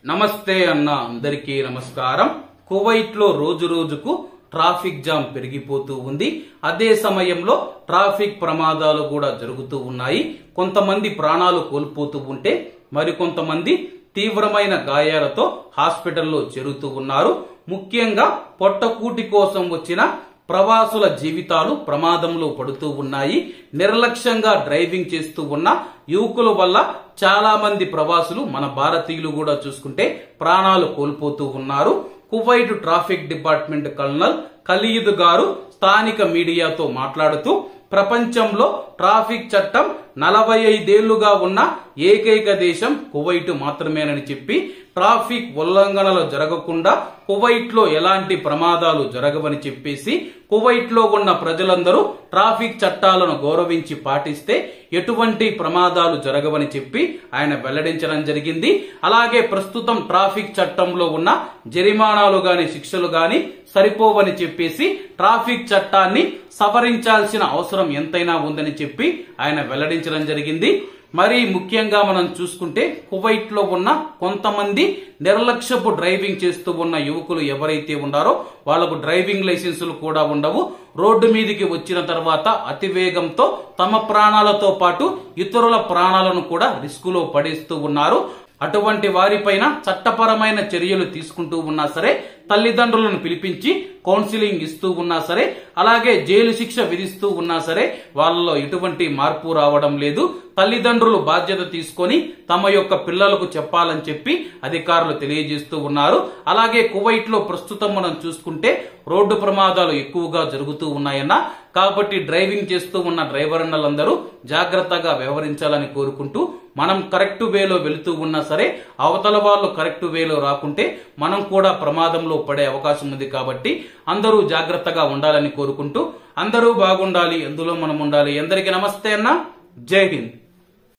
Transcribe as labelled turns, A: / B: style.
A: నమస్తే అన్న అందరికీ నమస్కారం కువైట్ లో రోజు రోజుకు ట్రాఫిక్ జామ్ పెరిగిపోతూ ఉంది అదే సమయంలో ట్రాఫిక్ ప్రమాదాలు కూడా జరుగుతూ ఉన్నాయి కొంతమంది ప్రాణాలు కోల్పోతూ ఉంటే మరికొంతమంది తీవ్రమైన గాయాలతో హాస్పిటల్లో చేరుతూ ఉన్నారు ముఖ్యంగా పొట్టకూటి కోసం వచ్చిన ప్రవాసుల జీవితాలు ప్రమాదంలో పడుతూ ఉన్నాయి నిర్లక్ష్యంగా డ్రైవింగ్ చేస్తూ ఉన్న యువకుల వల్ల చాలా మంది ప్రవాసులు మన భారతీయులు కూడా చూసుకుంటే ప్రాణాలు కోల్పోతూ ఉన్నారు Kuwait traffic department colonel Khalid గారు స్థానిక మీడియాతో మాట్లాడుతూ ప్రపంచంలో ట్రాఫిక్ చట్టం నలభై ఐదేళ్లుగా ఉన్న ఏకైక దేశం కువైట్ మాత్రమేనని చెప్పి ట్రాఫిక్ ఉల్లంఘనలు జరగకుండా కువైట్ లో ఎలాంటి ప్రమాదాలు జరగవని చెప్పేసి కువైట్ లో ఉన్న ప్రజలందరూ ట్రాఫిక్ చట్టాలను గౌరవించి పాటిస్తే ఎటువంటి ప్రమాదాలు జరగవని చెప్పి ఆయన వెల్లడించడం జరిగింది అలాగే ప్రస్తుతం ట్రాఫిక్ చట్టంలో ఉన్న జరిమానాలు గాని శిక్షలు గాని సరిపోవని చెప్పేసి ట్రాఫిక్ చట్టాన్ని సవరించాల్సిన అవసరం ఎంతైనా ఉందని చెప్పి ఆయన వెల్లడించడం జరిగింది మరి ముఖ్యంగా మనం చూసుకుంటే కువైట్ లో ఉన్న కొంతమంది నిర్లక్ష్యపు డ్రైవింగ్ చేస్తూ ఉన్న యువకులు ఎవరైతే ఉన్నారో వాళ్లకు డ్రైవింగ్ లైసెన్సులు కూడా ఉండవు రోడ్డు మీదికి వచ్చిన తర్వాత అతివేగంతో తమ ప్రాణాలతో పాటు ఇతరుల ప్రాణాలను కూడా రిస్కులో పడేస్తూ ఉన్నారు అటువంటి వారిపైన చట్టపరమైన చర్యలు తీసుకుంటూ ఉన్నా సరే తల్లిదండ్రులను పిలిపించి కౌన్సిలింగ్ ఇస్తూ ఉన్నా సరే అలాగే జైలు శిక్ష విధిస్తూ ఉన్నా సరే వాళ్ళలో ఎటువంటి మార్పు రావడం లేదు తల్లిదండ్రులు బాధ్యత తీసుకొని తమ యొక్క పిల్లలకు చెప్పాలని చెప్పి అధికారులు తెలియజేస్తూ ఉన్నారు అలాగే కువైట్ లో ప్రస్తుతం మనం చూసుకుంటే రోడ్డు ప్రమాదాలు ఎక్కువగా జరుగుతూ ఉన్నాయన్న కాబట్టి డ్రైవింగ్ చేస్తూ ఉన్న డ్రైవర్ అన్నలందరూ జాగ్రత్తగా వ్యవహరించాలని కోరుకుంటూ మనం కరెక్ట్ వేలో వెళుతూ ఉన్నా సరే అవతల వాళ్ళు కరెక్ట్ వేలో రాకుంటే మనం కూడా ప్రమాదంలో పడే అవకాశం ఉంది కాబట్టి అందరూ జాగ్రత్తగా ఉండాలని కోరుకుంటూ అందరూ బాగుండాలి ఎందులో మనం ఉండాలి అందరికీ నమస్తే అన్న జై హింద్